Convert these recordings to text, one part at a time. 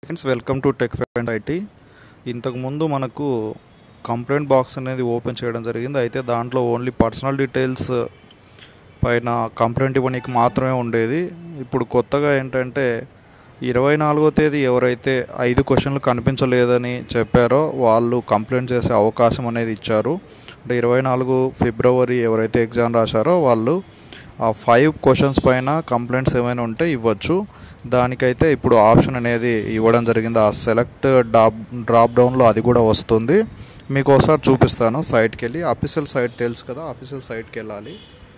friends welcome to tech friend IT ఇంతకుముందు మనకు complaint box అనేది ఓపెన్ చేయడం జరిగింది అయితే దాంట్లో ఓన్లీ పర్సనల్ డీటెయిల్స్ పైన కంప్లైంట్ ఇవ్వడానికి మాత్రమే ఉండేది ఇప్పుడు కొత్తగా ఏంటంటే ఇరవై నాలుగో తేదీ ఎవరైతే ఐదు క్వశ్చన్లు కనిపించలేదని చెప్పారో వాళ్ళు కంప్లైంట్ చేసే అవకాశం అనేది ఇచ్చారు అంటే ఇరవై నాలుగు ఫిబ్రవరి ఎవరైతే ఎగ్జామ్ రాశారో వాళ్ళు ఆ ఫైవ్ క్వశ్చన్స్ పైన కంప్లైంట్స్ ఏమైనా ఉంటే ఇవ్వచ్చు దానికైతే ఇప్పుడు ఆప్షన్ అనేది ఇవ్వడం జరిగింది ఆ సెలెక్ట్ డాప్ డ్రాప్ డౌన్లో అది కూడా వస్తుంది మీకు ఒకసారి చూపిస్తాను సైట్కి వెళ్ళి అఫీషియల్ సైట్ తెలుసు కదా అఫీషియల్ సైట్కి వెళ్ళాలి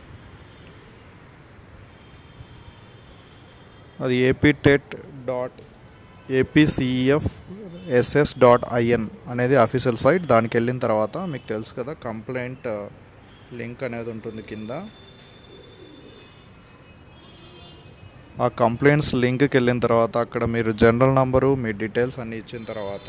అది AP TET dot APCF SS dot IN అనేది అఫీషియల్ సైట్ దానికి వెళ్ళిన తర్వాత మీకు తెలుసు కదా కంప్లైంట్ లింక్ అనేది ఉంటుంది కింద ఆ కంప్లైంట్స్ లింక్కి వెళ్ళిన తర్వాత అక్కడ మీరు జనరల్ నంబరు మీ డీటెయిల్స్ అన్నీ ఇచ్చిన తర్వాత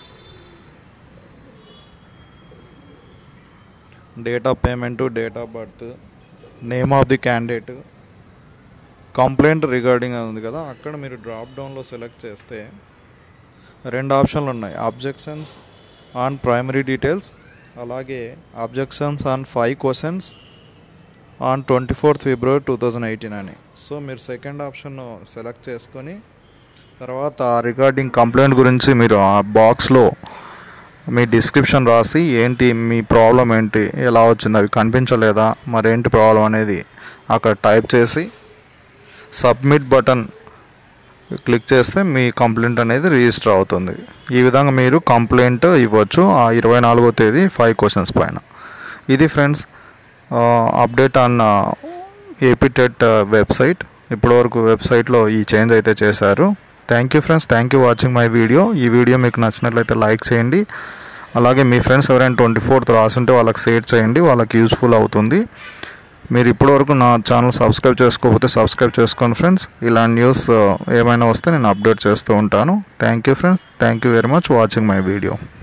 date of payment date of birth name of the candidate complaint regarding ఉంది కదా అక్కడ మీరు డ్రాప్ డౌన్లో సెలెక్ట్ చేస్తే రెండు ఆప్షన్లు ఉన్నాయి అబ్జెక్షన్స్ ఆన్ ప్రైమరీ డీటెయిల్స్ అలాగే objections on five questions on twenty fourth February two thousand eighteen అని సో మీరు సెకండ్ ఆప్షన్ సెలెక్ట్ చేసుకొని తర్వాత రిగార్డింగ్ కంప్లైంట్ గురించి మీరు ఆ బాక్స్లో మీ డిస్క్రిప్షన్ రాసి ఏంటి మీ ప్రాబ్లం ఏంటి ఎలా వచ్చింది అవి కనిపించలేదా మరేంటి ప్రాబ్లం అనేది అక్కడ టైప్ చేసి సబ్మిట్ బటన్ క్లిక్ చేస్తే మీ కంప్లైంట్ అనేది రిజిస్టర్ అవుతుంది ఈ విధంగా మీరు కంప్లైంట్ ఇవ్వచ్చు ఆ ఇరవై నాలుగో తేదీ ఫైవ్ క్వశ్చన్స్ పైన ఇది friends update on AP TET website ఇప్పటివరకు వెబ్సైట్లో ఈ చేంజ్ అయితే చేశారు thank you friends thank you watching my video ఈ వీడియో మీకు నచ్చినట్లయితే లైక్ చేయండి అలాగే మీ ఫ్రెండ్స్ ఎవరైనా ట్వంటీ ఫోర్త్ రాసుంటే వాళ్ళకి షేర్ చేయండి వాళ్ళకి యూస్ఫుల్ అవుతుంది మీరు ఇప్పటివరకు నా ఛానల్ సబ్స్క్రైబ్ చేసుకోకపోతే సబ్స్క్రైబ్ చేసుకోండి ఫ్రెండ్స్ ఇలాంటి న్యూస్ ఏమైనా వస్తే నేను అప్డేట్ చేస్తూ ఉంటాను thank you friends thank you very much watching my video